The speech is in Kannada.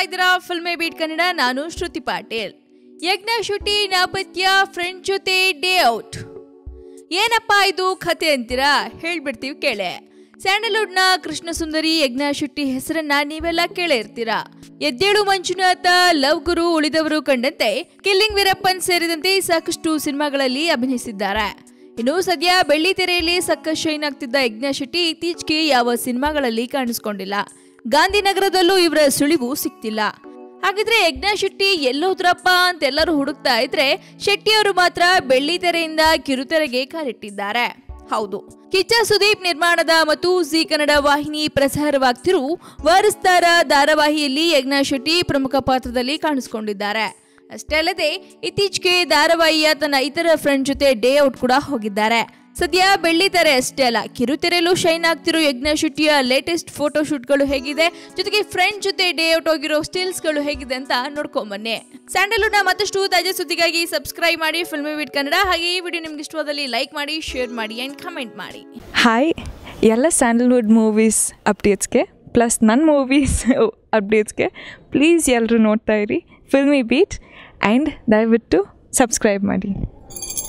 ಇದ್ದೀರಾ ಫಿಲ್ಮೇ ಬೀಟ್ ಕನ್ನಡ ನಾನು ಶ್ರುತಿ ಪಾಟೀಲ್ ಯಜ್ಞ ಶುಟಿ ನಾಪತ್ಯ ಫ್ರೆಂಡ್ ಜೊತೆ ಡೇ ಔಟ್ ಏನಪ್ಪಾ ಇದು ಕತೆ ಅಂತೀರಾ ಹೇಳ್ಬಿಡ್ತೀವಿ ಕೇಳೆ ಸ್ಯಾಂಡಲ್ವುಡ್ನ ಕೃಷ್ಣ ಸುಂದರಿ ಯಜ್ಞ ಶೆಟ್ಟಿ ಹೆಸರನ್ನ ನೀವೆಲ್ಲ ಕೇಳೇ ಇರ್ತೀರಾ ಎದ್ದೇಳು ಮಂಜುನಾಥ ಲವ್ ಗುರು ಉಳಿದವರು ಕಂಡಂತೆ ಕಿಲ್ಲಿಂಗ್ ವೀರಪ್ಪನ್ ಸೇರಿದಂತೆ ಸಾಕಷ್ಟು ಸಿನಿಮಾಗಳಲ್ಲಿ ಅಭಿನಯಿಸಿದ್ದಾರೆ ಇನ್ನು ಸದ್ಯ ಬೆಳ್ಳಿ ತೆರೆಯಲ್ಲಿ ಸಕ್ಕ ಶೈನ್ ಆಗ್ತಿದ್ದ ಯಜ್ಞ ಶೆಟ್ಟಿ ಇತ್ತೀಚೆಗೆ ಯಾವ ಸಿನಿಮಾಗಳಲ್ಲಿ ಕಾಣಿಸ್ಕೊಂಡಿಲ್ಲ ಗಾಂಧಿನಗರದಲ್ಲೂ ಇವರ ಸುಳಿವು ಸಿಕ್ತಿಲ್ಲ ಹಾಗಿದ್ರೆ ಯಜ್ಞ ಶೆಟ್ಟಿ ಎಲ್ಲೋದ್ರಪ್ಪ ಅಂತ ಎಲ್ಲರೂ ಹುಡುಕ್ತಾ ಇದ್ರೆ ಶೆಟ್ಟಿಯವರು ಮಾತ್ರ ಬೆಳ್ಳಿ ತೆರೆಯಿಂದ ಕಿರುತೆರೆಗೆ ಕಾಲಿಟ್ಟಿದ್ದಾರೆ ಹೌದು ಕಿಚ್ಚ ಸುದೀಪ್ ನಿರ್ಮಾಣದ ಮತ್ತು ಜಿ ಕನ್ನಡ ವಾಹಿನಿ ಪ್ರಸಾರವಾಗ್ತಿರೋ ವಾರಸ್ತಾರ ಧಾರಾವಾಹಿಯಲ್ಲಿ ಯಜ್ಞ ಶೆಟ್ಟಿ ಪ್ರಮುಖ ಪಾತ್ರದಲ್ಲಿ ಕಾಣಿಸಿಕೊಂಡಿದ್ದಾರೆ ಅಷ್ಟೇ ಅಲ್ಲದೆ ಇತ್ತೀಚೆಗೆ ಧಾರಾವಾಹಿಯ ತನ್ನ ಇತರ ಫ್ರೆಂಡ್ ಜೊತೆ ಡೇ ಔಟ್ ಕೂಡ ಹೋಗಿದ್ದಾರೆ ಸದ್ಯ ಬೆಳ್ಳಿ ತೆರೆ ಅಷ್ಟೇ ಅಲ್ಲ ಕಿರುತೆರೆಯಲ್ಲೂ ಶೈನ್ ಆಗ್ತಿರೋ ಯಜ್ಞ ಶೆಟ್ಟಿಯ ಲೇಟೆಸ್ಟ್ ಫೋಟೋ ಶೂಟ್ಗಳು ಹೇಗಿದೆ ಜೊತೆಗೆ ಫ್ರೆಂಡ್ ಜೊತೆ ಡೇ ಔಟ್ ಹೋಗಿರೋ ಸ್ಟಿಲ್ಸ್ಗಳು ಹೇಗಿದೆ ಅಂತ ನೋಡ್ಕೊಂಬನ್ನಿ ಸ್ಯಾಂಡಲ್ವುಡ್ನ ಮತ್ತಷ್ಟು ತಾಜಾ ಸುದ್ದಿಗಾಗಿ ಸಬ್ಸ್ಕ್ರೈಬ್ ಮಾಡಿ ಫಿಲ್ಮಿ ವಿಟ್ ಕನ್ನಡ ಹಾಗೆ ಈ ವಿಡಿಯೋ ನಿಮ್ಗೆ ಇಷ್ಟವಾದಲ್ಲಿ ಲೈಕ್ ಮಾಡಿ ಶೇರ್ ಮಾಡಿ ಆ್ಯಂಡ್ ಕಮೆಂಟ್ ಮಾಡಿ ಹಾಯ್ ಎಲ್ಲ ಸ್ಯಾಂಡಲ್ವುಡ್ ಮೂವೀಸ್ ಅಪ್ಡೇಟ್ಸ್ಗೆ ಪ್ಲಸ್ ನನ್ನ ಮೂವೀಸ್ ಅಪ್ಡೇಟ್ಸ್ಗೆ ಪ್ಲೀಸ್ ಎಲ್ಲರೂ ನೋಡ್ತಾ ಇರಿ ಫಿಲ್ಮಿ ಬೀಟ್ ಆ್ಯಂಡ್ ದಯವಿಟ್ಟು ಸಬ್ಸ್ಕ್ರೈಬ್ ಮಾಡಿ